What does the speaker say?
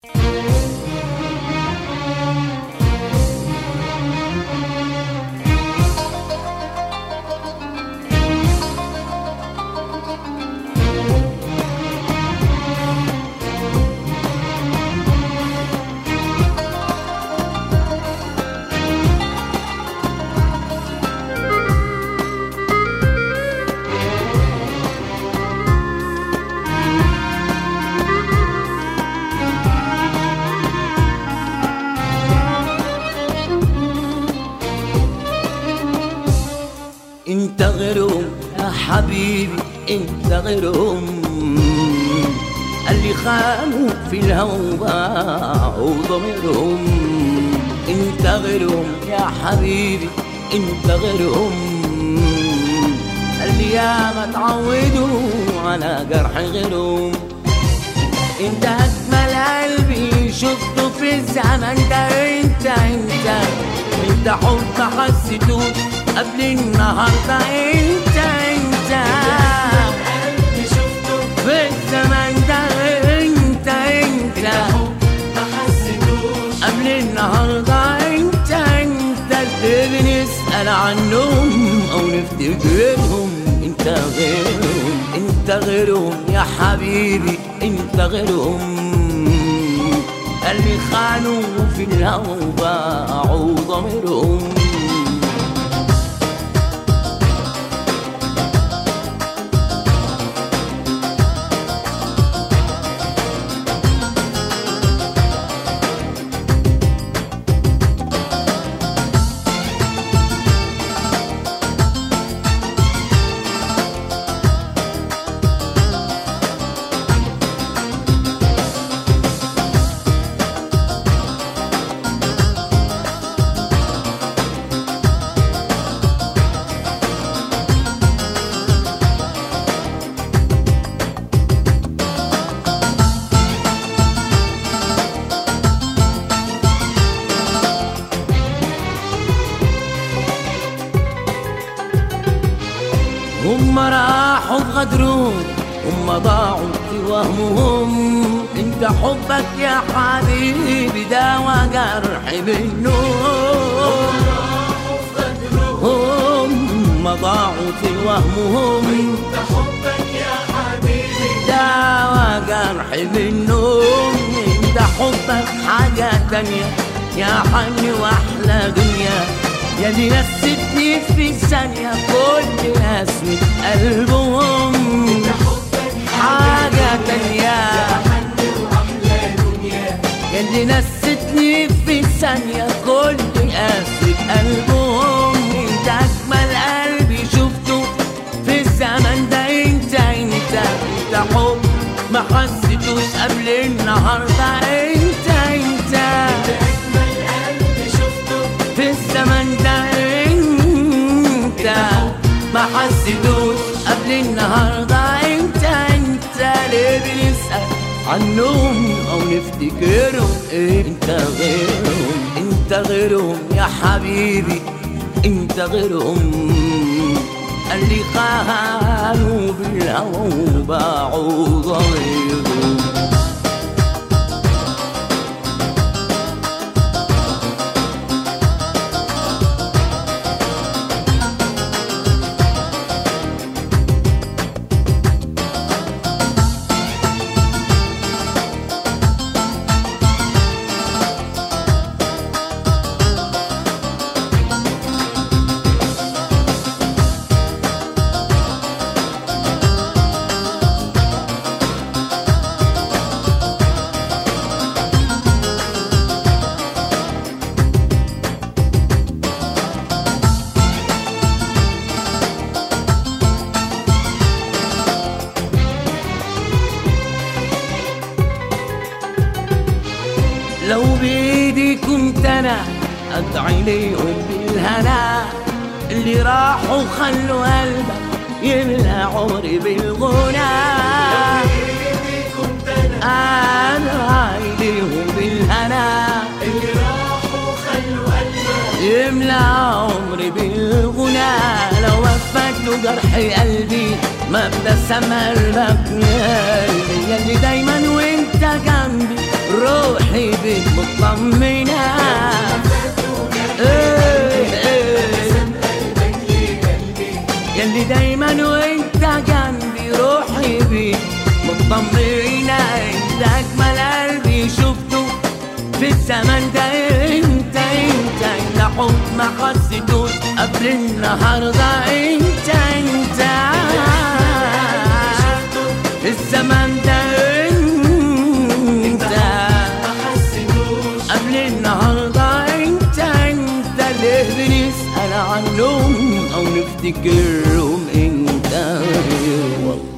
انت غيرهم يا حبيبي انت غيرهم اللي خانوا في الهوى باعوا ضميرهم انت غيرهم يا حبيبي انت غيرهم اللي ياما تعودوا على جرح غيرهم انت اجمل قلبي شفته في الزمن ده انت انت انت حب ما حسيتوش قبل النهارده انت انت قلبي شفته في الزمن ده انت انت ما حسيتوش قبل النهارده انت انت اللي بنسأل عنهم او نفتكرهم انت غيرهم انت غيرهم يا حبيبي انت غيرهم اللي خانوا في الهوى وباعوا ضميرهم هم راحوا بغدرهم هم ضاعوا في وهمهم انت حبك يا حبيبي داوى جرح بالنوم هم ضاعوا في وهمهم انت حبك يا حبيبي داوى جرح بالنوم انت حبك حاجة تانية يا حني واحلى دنيا يا دي نستني في ثانية كل نسمة قلبهم حبك حاجة تانية حني واحلى دنيا يا اللي نستني في ثانية كل قسوة قلبهم انت أجمل قلبي شفته في الزمن ده انت انت انت حب ما حسيتوش قبل النهاردة انت انت اجمل قلبي شفته في الزمن ده انت ما حسيتوش قبل النهارده انت انت ليه بنسأل عنهم او نفتكرهم انت غيرهم انت غيرهم يا حبيبي انت غيرهم اللي خانوا بالهوى وباعوا ضميرهم لو بإيدي كنت أنا أدعي ليهم بالهنا اللي راحوا خلوا قلبك يملى عمري بالغنى بايدي كنت انا أدعي ليهم بالهنا اللي راحوا خلوا قلبي يملى عمري بالغنى لو وفت له جرح قلبي ما ابتسم قلبك يا قلبي ياللي دايما وانت جنبي روح بيك مطمنة إيه إيه يلي دايما وانت جنبي روحي بيك مطمنة انت اجمل قلبي شفته في الزمن ده انت انت انت حب ما حسيتوش قبل النهارده انت انت في الزمن ده انت قبل النهارده انت انت ليه بنسأل عنهم او نفتكرهم انت والله